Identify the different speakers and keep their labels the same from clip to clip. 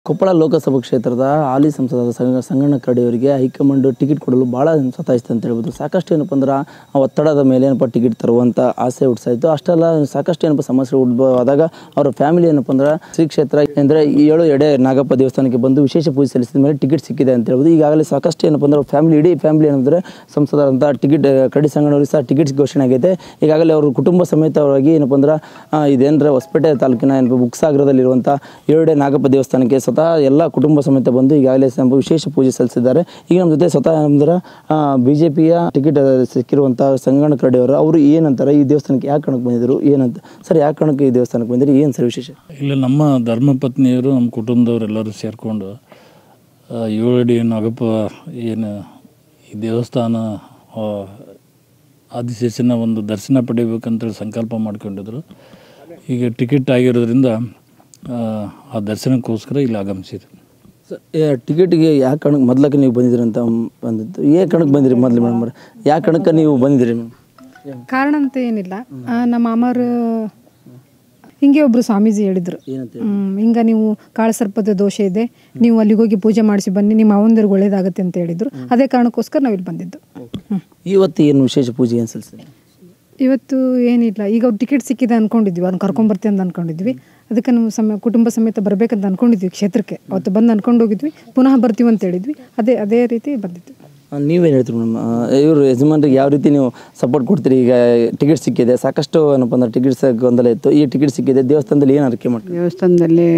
Speaker 1: ಕೊಪ್ಪಳ ಲೋಕಸಭಾ ಕ್ಷೇತ್ರದ ಹಾಲಿ ಸಂಸದರಾದ ಸಂಗ ಸಂಗಣ್ಣ ಕರಡಿ ಅವರಿಗೆ ಹೈಕಮಾಂಡ್ ಟಿಕೆಟ್ ಕೊಡಲು ಭಾಳ ಸತಾಯಿಸ್ತು ಅಂತ ಹೇಳ್ಬೋದು ಸಾಕಷ್ಟು ಏನಪ್ಪ ಅಂದ್ರೆ ಆ ಒತ್ತಡದ ಮೇಲೆ ಏನಪ್ಪ ಟಿಕೆಟ್ ತರುವಂಥ ಆಸೆ ಹುಟ್ಟಿಸಾಯಿತು ಅಷ್ಟೆಲ್ಲ ಸಾಕಷ್ಟು ಏನಪ್ಪ ಸಮಸ್ಯೆ ಉದ್ಭವ ಆದಾಗ ಅವರ ಫ್ಯಾಮಿಲಿ ಏನಪ್ಪ ಅಂದ್ರೆ ಶ್ರೀ ಕ್ಷೇತ್ರ ಅಂದರೆ ಏಳು ಎಡೆ ನಾಗಪ್ಪ ದೇವಸ್ಥಾನಕ್ಕೆ ಬಂದು ವಿಶೇಷ ಪೂಜೆ ಸಲ್ಲಿಸಿದ ಮೇಲೆ ಟಿಕೆಟ್ ಸಿಕ್ಕಿದೆ ಅಂತ ಹೇಳ್ಬೋದು ಈಗಾಗಲೇ ಸಾಕಷ್ಟು ಏನಪ್ಪ ಅಂದ್ರೆ ಫ್ಯಾಮಿಲಿ ಇಡೀ ಫ್ಯಾಮಿಲಿ ಏನಂದ್ರೆ ಸಂಸದರಂಥ ಟಿಕೆಟ್ ಕರಡಿ ಸಂಗಣ್ಣವ್ರಿಗೆ ಸಹ ಟಿಕೆಟ್ ಘೋಷಣೆ ಆಗೈತೆ ಈಗಾಗಲೇ ಅವರು ಕುಟುಂಬ ಸಮೇತವಾಗಿ ಏನಪ್ಪ ಅಂದ್ರೆ ಆ, ಇದೇನರ ಹೊಸಪೇಟೆ ತಾಲೂಕಿನ ಏನಪ್ಪ ಬುಕ್ಸಾಗರದಲ್ಲಿರುವಂಥ ಏರಡೆ ನಾಗಪ್ಪ ದೇವಸ್ಥಾನಕ್ಕೆ ಸ್ವತಃ ಎಲ್ಲ ಕುಟುಂಬ ಸಮೇತ ಬಂದು ಈಗಾಗಲೇ ಸ್ವಲ್ಪ ವಿಶೇಷ ಪೂಜೆ ಸಲ್ಲಿಸಿದ್ದಾರೆ ಈಗ ನಮ್ಮ ಜೊತೆ ಸ್ವತಃ ಅಂದ್ರೆ ಬಿ ಜೆ ಪಿಯ ಟಿಕೆಟ್ ಸಿಕ್ಕಿರುವಂಥ ಸಂಗಣ್ಣ ಕರಡಿ ಅವರು ಅವರು ಏನಂತಾರೆ ಈ ದೇವಸ್ಥಾನಕ್ಕೆ ಯಾಕೆ ಕಾರಣಕ್ಕೆ ಬಂದಿದ್ರು ಏನಂತ ಸರ್ ಯಾಕೆ ಕಾರಣಕ್ಕೆ ಈ ದೇವಸ್ಥಾನಕ್ಕೆ ಬಂದಿರಿ ಏನು ಸರ್ ವಿಶೇಷ
Speaker 2: ಇಲ್ಲಿ ನಮ್ಮ ಧರ್ಮಪತ್ನಿಯರು ನಮ್ಮ ಕುಟುಂಬದವರೆಲ್ಲರೂ ಸೇರಿಕೊಂಡು ಏಳಡಿ ನಾಗಪ್ಪ ಏನು ಈ ದೇವಸ್ಥಾನ ಆ, ಆದಿಶೇಷನ ಒಂದು ದರ್ಶನ ಪಡಿಬೇಕಂತೇಳಿ ಸಂಕಲ್ಪ ಮಾಡ್ಕೊಂಡಿದ್ರು ಈಗ ಟಿಕೆಟ್ ಆಗಿರೋದ್ರಿಂದ ಆ, ಆ ದರ್ಶನಕ್ಕೋಸ್ಕರ ಇಲ್ಲಿ ಆಗಮಿಸಿದ್ರು
Speaker 1: ಸರ್ ಟಿಕೆಟ್ಗೆ ಯಾಕೆ ಕಾರಣಕ್ಕೆ ಮೊದ್ಲಕ್ಕೆ ನೀವು ಬಂದಿದ್ರಿ ಅಂತ ಬಂದಿದ್ದು ಏ ಕಾರಣಕ್ಕೆ ಬಂದಿರಿ ಮೊದಲು ಮೇಡಮ್ ಯಾಕೆ ಕಾರಣಕ್ಕೆ ನೀವು ಬಂದಿದ್ದೀರಿ ಮೇಡಮ್
Speaker 3: ಕಾರಣ ಅಂತ ಏನಿಲ್ಲ ಆ, ನಮ್ಮ ಮಾಮರು ಹಿಂಗೆ ಒಬ್ರು ಸ್ವಾಮೀಜಿ ಹೇಳಿದ್ರು
Speaker 1: ಏನಂತ
Speaker 3: ಹ್ಮ್, ಹಿಂಗ ನೀವು ಕಾಳಸರ್ಪದ ದೋಷ ಇದೆ ನೀವು ಅಲ್ಲಿಗೆ ಹೋಗಿ ಪೂಜೆ ಮಾಡಿಸಿ ಬನ್ನಿ ನಿಮ್ಮ ಅವಂದಿರಿಗೆ ಒಳ್ಳೇದಾಗುತ್ತೆ ಅಂತ ಹೇಳಿದ್ರು ಅದೇ ಕಾರಣಕ್ಕೋಸ್ಕರ ನಾವು ಇಲ್ಲಿ ಬಂದಿದ್ದು ಹ್ಮ್.
Speaker 1: ಇವತ್ತು ಏನು ವಿಶೇಷ ಪೂಜೆ ಏನು ಸಲ್ಲಿಸಿದೆ
Speaker 3: ಇವತ್ತು ಏನಿಲ್ಲ ಈಗ ಅವ್ರು ಟಿಕೆಟ್ ಸಿಕ್ಕಿದೆ ಅನ್ಕೊಂಡಿದ್ವಿ ಅವ್ರನ್ನ ಕರ್ಕೊಂಬರ್ತೀವಿ ಅಂತ ಅನ್ಕೊಂಡಿದ್ವಿ ಅದಕ್ಕೆ ನಮ್ಮ ಸಮ ಕುಟುಂಬ ಸಮೇತ ಬರ್ಬೇಕಂತ ಅನ್ಕೊಂಡಿದ್ವಿ ಕ್ಷೇತ್ರಕ್ಕೆ ಅವತ್ತು ಬಂದು ಅನ್ಕೊಂಡು ಹೋಗಿದ್ವಿ ಪುನಃ ಬರ್ತೀವಿ ಅಂತ ಹೇಳಿದ್ವಿ ಅದೇ ಅದೇ ರೀತಿ ಬಂದಿದ್ವಿ
Speaker 1: ಆ, ನೀವೇನು ಹೇಳ್ತೀರಿ ಮೇಡಮ್ ಇವರು ಯಜಮಾನ್ರಿಗೆ ಯಾವ ರೀತಿ ನೀವು ಸಪೋರ್ಟ್ ಕೊಡ್ತೀರಿ ಈಗ ಟಿಕೆಟ್ ಸಿಕ್ಕಿದೆ ಸಾಕಷ್ಟು ಏನಪ್ಪ ಅಂದ್ರೆ ಟಿಕೆಟ್ಸ್ ಗೊಂದಲ ಇತ್ತು ಈ ಟಿಕೆಟ್ ಸಿಕ್ಕಿದೆ ದೇವಸ್ಥಾನದಲ್ಲಿ ಏನು ಅರಿಕೆ ಮಾಡ್ತೀವಿ
Speaker 4: ದೇವಸ್ಥಾನದಲ್ಲಿ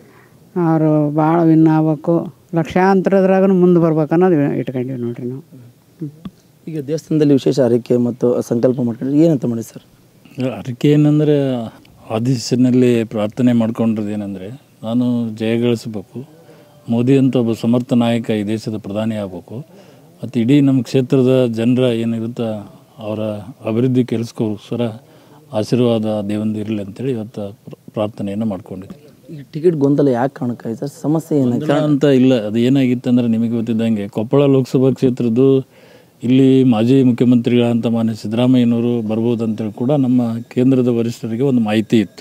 Speaker 4: ಅವರು ಭಾಳ ವಿನ್ ಆಗ್ಬೇಕು ಲಕ್ಷಾಂತರದ್ರಾಗ ಮುಂದೆ ಬರ್ಬೇಕು ಅನ್ನೋದು ಇಟ್ಕೊಂಡೀವಿ ನೋಡ್ರಿ ನಾವು ಹ್ಮ್.
Speaker 1: ಈಗ ದೇವಸ್ಥಾನದಲ್ಲಿ ವಿಶೇಷ ಅರಿಕೆ ಮತ್ತು ಸಂಕಲ್ಪ ಮಾಡ್ಕೊಂಡ್ರೆ ಏನಂತ ಮಾಡಿ ಸರ್
Speaker 2: ಅದಕ್ಕೆ ಏನಂದರೆ ಆದಿಶನಲ್ಲಿ ಪ್ರಾರ್ಥನೆ ಮಾಡ್ಕೊಂಡಿರೋದು ಏನಂದರೆ ನಾನು ಜಯಗಳಿಸ್ಬೇಕು ಮೋದಿ ಅಂತ ಒಬ್ಬ ಸಮರ್ಥ ನಾಯಕ ಈ ದೇಶದ ಪ್ರಧಾನಿ ಆಗಬೇಕು ಮತ್ತು ಇಡೀ ನಮ್ಮ ಕ್ಷೇತ್ರದ ಜನರ ಏನಿರುತ್ತೆ ಅವರ ಅಭಿವೃದ್ಧಿ ಕೆಲಸಕ್ಕೋಸ್ಕರ ಆಶೀರ್ವಾದ ದೇವಂದು ಇರಲಿ ಅಂತೇಳಿ ಇವತ್ತು ಪ್ರ- ಪ್ರಾರ್ಥನೆಯನ್ನು ಮಾಡ್ಕೊಂಡಿದ್ದೀನಿ
Speaker 1: ಈಗ ಟಿಕೆಟ್ ಗೊಂದಲ ಯಾಕೆ ಕಾರಣಕ್ಕಾಗಿ ಸರ್ ಸಮಸ್ಯೆ ಏನಾಯ್ತು
Speaker 2: ಗೊಂದಲ ಅಂತ ಇಲ್ಲ ಅದು ಏನಾಗಿತ್ತು ಅಂದರೆ ನಿಮಗೆ ಗೊತ್ತಿದ್ದಂಗೆ ಕೊಪ್ಪಳ ಲೋಕಸಭಾ ಕ್ಷೇತ್ರದ್ದು ಇಲ್ಲಿ ಮಾಜಿ ಮುಖ್ಯಮಂತ್ರಿಗಳಂತ ಮಾನ್ಯ ಸಿದ್ದರಾಮಯ್ಯನವರು ಬರ್ಬೋದು ಅಂತೇಳಿ ಕೂಡ ನಮ್ಮ ಕೇಂದ್ರದ ವರಿಷ್ಠರಿಗೆ ಒಂದು ಮಾಹಿತಿ ಇತ್ತು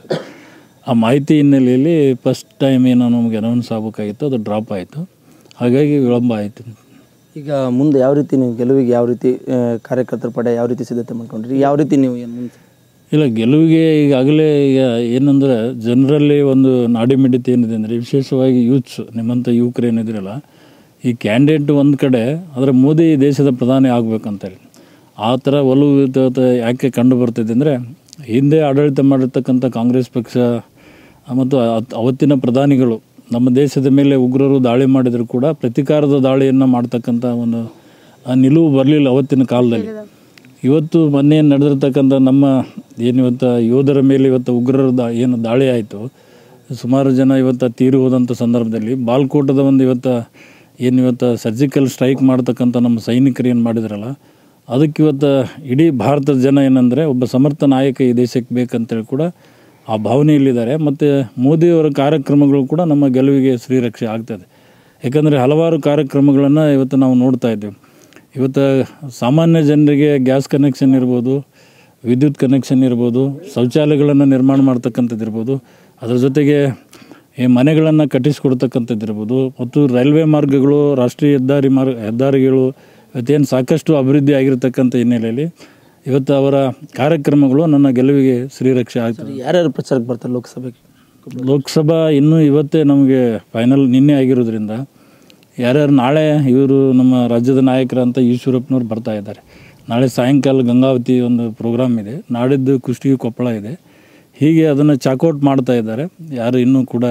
Speaker 2: ಆ ಮಾಹಿತಿ ಹಿನ್ನೆಲೆಯಲ್ಲಿ ಫಸ್ಟ್ ಟೈಮ್ ಏನೋ ನಮಗೆ ಅನೌನ್ಸ್ ಆಗಬೇಕಾಗಿತ್ತು ಅದು ಡ್ರಾಪ್ ಆಯಿತು ಹಾಗಾಗಿ ವಿಳಂಬ ಆಯಿತು
Speaker 1: ಈಗ ಮುಂದೆ ಯಾವ ರೀತಿ ನೀವು ಗೆಲುವಿಗೆ ಯಾವ ರೀತಿ ಆ, ಕಾರ್ಯಕರ್ತರ ಪಡೆ ಯಾವ ರೀತಿ ಸಿದ್ಧತೆ ಮಾಡ್ಕೊಂಡ್ರಿ ಯಾವ ರೀತಿ ನೀವು ಏನು ಮುಂದೆ
Speaker 2: ಇಲ್ಲ ಗೆಲುವಿಗೆ ಈಗಾಗಲೇ ಈಗ ಏನಂದ್ರೆ ಜನರಲ್ಲಿ ಒಂದು ನಾಡಿ ಮಿಡಿತ ಏನಿದೆ ಅಂದರೆ ವಿಶೇಷವಾಗಿ ಯೂತ್ಸ್ ನಿಮ್ಮಂಥ ಯುವಕರು ಏನಿದ್ರಲ್ಲ ಈ ಕ್ಯಾಂಡಿಡೇಟ್ ಒಂದು ಕಡೆ ಆದರೆ ಮೋದಿ ದೇಶದ ಪ್ರಧಾನಿ ಆಗಬೇಕಂತೇಳಿ ಆ ಥರ ಒಲವು ವಿಧೇಯತೆ ಯಾಕೆ ಕಂಡು ಬರ್ತಿದೆ ಅಂದರೆ ಹಿಂದೆ ಆಡಳಿತ ಮಾಡಿರ್ತಕ್ಕಂಥ ಕಾಂಗ್ರೆಸ್ ಪಕ್ಷ ಮತ್ತು ಅತ್- ಅವತ್ತಿನ ಪ್ರಧಾನಿಗಳು ನಮ್ಮ ದೇಶದ ಮೇಲೆ ಉಗ್ರರು ದಾಳಿ ಮಾಡಿದರೂ ಕೂಡ ಪ್ರತಿಕಾರದ ದಾಳಿಯನ್ನು ಮಾಡ್ತಕ್ಕಂಥ ಒಂದು ಆ ನಿಲುವು ಬರಲಿಲ್ಲ ಅವತ್ತಿನ ಕಾಲದಲ್ಲಿ ಇವತ್ತು ಮೊನ್ನೆ ನಡೆದಿರ್ತಕ್ಕಂಥ ನಮ್ಮ ಏನು ಇವತ್ತು ಯೋಧರ ಮೇಲೆ ಇವತ್ತು ಉಗ್ರರ ದಾ ಏನು ದಾಳಿ ಆಯಿತು ಸುಮಾರು ಜನ ಇವತ್ತು ತೀರಿ ಹೋದಂಥ ಸಂದರ್ಭದಲ್ಲಿ ಬಾಲ್ಕೋಟದ ಒಂದು ಇವತ್ತು ಏನು ಇವತ್ತು ಸರ್ಜಿಕಲ್ ಸ್ಟ್ರೈಕ್ ಮಾಡ್ತಕ್ಕಂಥ ನಮ್ಮ ಸೈನಿಕರು ಏನು ಮಾಡಿದ್ರಲ್ಲ ಅದಕ್ಕೆ ಇವತ್ತು ಇಡೀ ಭಾರತದ ಜನ ಏನಂದರೆ ಒಬ್ಬ ಸಮರ್ಥ ನಾಯಕ ಈ ದೇಶಕ್ಕೆ ಬೇಕಂತೇಳಿ ಕೂಡ ಆ ಭಾವನೆಯಲ್ಲಿದ್ದಾರೆ ಮತ್ತು ಮೋದಿಯವರ ಕಾರ್ಯಕ್ರಮಗಳು ಕೂಡ ನಮ್ಮ ಗೆಲುವಿಗೆ ಶ್ರೀರಕ್ಷೆ ಆಗ್ತದೆ ಯಾಕಂದರೆ ಹಲವಾರು ಕಾರ್ಯಕ್ರಮಗಳನ್ನು ಇವತ್ತು ನಾವು ನೋಡ್ತಾ ಇದ್ದೇವೆ ಇವತ್ತು ಸಾಮಾನ್ಯ ಜನರಿಗೆ ಗ್ಯಾಸ್ ಕನೆಕ್ಷನ್ ಇರ್ಬೋದು ವಿದ್ಯುತ್ ಕನೆಕ್ಷನ್ ಇರ್ಬೋದು ಶೌಚಾಲಯಗಳನ್ನು ನಿರ್ಮಾಣ ಮಾಡ್ತಕ್ಕಂಥದ್ದು ಇರ್ಬೋದು ಅದರ ಜೊತೆಗೆ ಈ ಮನೆಗಳನ್ನು ಕಟ್ಟಿಸ್ಕೊಡ್ತಕ್ಕಂಥದ್ದು ಇರ್ಬೋದು ಮತ್ತು ರೈಲ್ವೆ ಮಾರ್ಗಗಳು ರಾಷ್ಟ್ರೀಯ ಹೆದ್ದಾರಿ ಮಾರ್ಗ ಹೆದ್ದಾರಿಗಳು ಇವತ್ತೇನು ಸಾಕಷ್ಟು ಅಭಿವೃದ್ಧಿ ಆಗಿರ್ತಕ್ಕಂಥ ಹಿನ್ನೆಲೆಯಲ್ಲಿ ಇವತ್ತು ಅವರ ಕಾರ್ಯಕ್ರಮಗಳು ನನ್ನ ಗೆಲುವಿಗೆ ಶ್ರೀರಕ್ಷೆ ಆಗ್ತದೆ
Speaker 1: ಯಾರ್ಯಾರು ಪ್ರಚಾರಕ್ಕೆ ಬರ್ತಾರೆ ಲೋಕಸಭೆಗೆ
Speaker 2: ಲೋಕಸಭಾ ಇನ್ನೂ ಇವತ್ತೇ ನಮಗೆ ಫೈನಲ್ ನಿನ್ನೆ ಆಗಿರೋದ್ರಿಂದ ಯಾರ್ಯಾರು ನಾಳೆ ಇವರು ನಮ್ಮ ರಾಜ್ಯದ ನಾಯಕರಂತ ಈಶ್ವರಪ್ಪನವ್ರು ಬರ್ತಾ ಇದ್ದಾರೆ ನಾಳೆ ಸಾಯಂಕಾಲ ಗಂಗಾವತಿ ಒಂದು ಪ್ರೋಗ್ರಾಮ್ ಇದೆ ನಾಡಿದ್ದು ಕುಷ್ಟಗಿ ಕೊಪ್ಪಳ ಇದೆ ಹೀಗೆ ಅದನ್ನು ಚಾಕೌಟ್ ಮಾಡ್ತಾ ಇದ್ದಾರೆ ಯಾರು ಇನ್ನೂ ಕೂಡ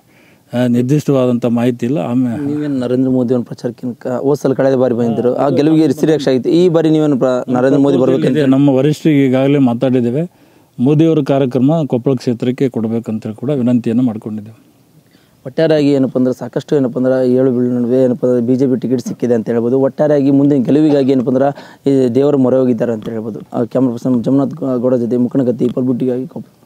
Speaker 2: ಆ, ನಿರ್ದಿಷ್ಟವಾದಂಥ ಮಾಹಿತಿ ಇಲ್ಲ ಆಮೇಲೆ
Speaker 1: ನೀವೇನು ನರೇಂದ್ರ ಮೋದಿ ಅವ್ರ ಪ್ರಚಾರಕ್ಕಿಂತ ಹೋದ ಸಲ ಕಳೆದ ಬಾರಿ ಬಂದಿದ್ರು ಆ ಗೆಲುವಿಗೆ ಶ್ರೀರಕ್ಷೆ ಆಗಿತ್ತು ಈ ಬಾರಿ ನೀವೇನು ಪ್ರ- ನರೇಂದ್ರ ಮೋದಿ ಬರ್ಬೇಕು
Speaker 2: ಇದೆ ನಮ್ಮ ವರಿಷ್ಠರಿಗೆ ಈಗಾಗಲೇ ಮಾತಾಡಿದ್ದೇವೆ ಮೋದಿಯವರ ಕಾರ್ಯಕ್ರಮ ಕೊಪ್ಪಳ ಕ್ಷೇತ್ರಕ್ಕೆ ಕೊಡಬೇಕಂತೇಳಿ ಕೂಡ ವಿನಂತಿಯನ್ನು ಮಾಡ್ಕೊಂಡಿದ್ದೇವೆ
Speaker 1: ಒಟ್ಟಾರೆಯಾಗಿ ಏನಪ್ಪ ಅಂದ್ರೆ ಸಾಕಷ್ಟು ಏನಪ್ಪ ಅಂದ್ರೆ ಏಳು ಬೀಳು ನಡುವೆ ಏನಪ್ಪ ಅಂದ್ರೆ ಬಿ ಜೆ ಪಿ ಟಿಕೆಟ್ ಸಿಕ್ಕಿದೆ ಅಂತ ಹೇಳ್ಬೋದು ಒಟ್ಟಾರೆಯಾಗಿ ಮುಂದಿನ ಗೆಲುವಿಗಾಗಿ ಏನಪ್ಪ ಅಂದ್ರೆ ಈ ದೇವರ ಮೊರೆ ಹೋಗಿದ್ದಾರೆ ಅಂತ ಹೇಳ್ಬೋದು ಕ್ಯಾಮ್ರಾ ಪರ್ಸನ್ ಜಮನಾಥ್ ಗೌಡ ಜೊತೆ ಮುಖನಗತ್ತಿ ಪಲ್ಬುಟ್ಟಿಗಾಗಿ ಕೊಪ್ಪ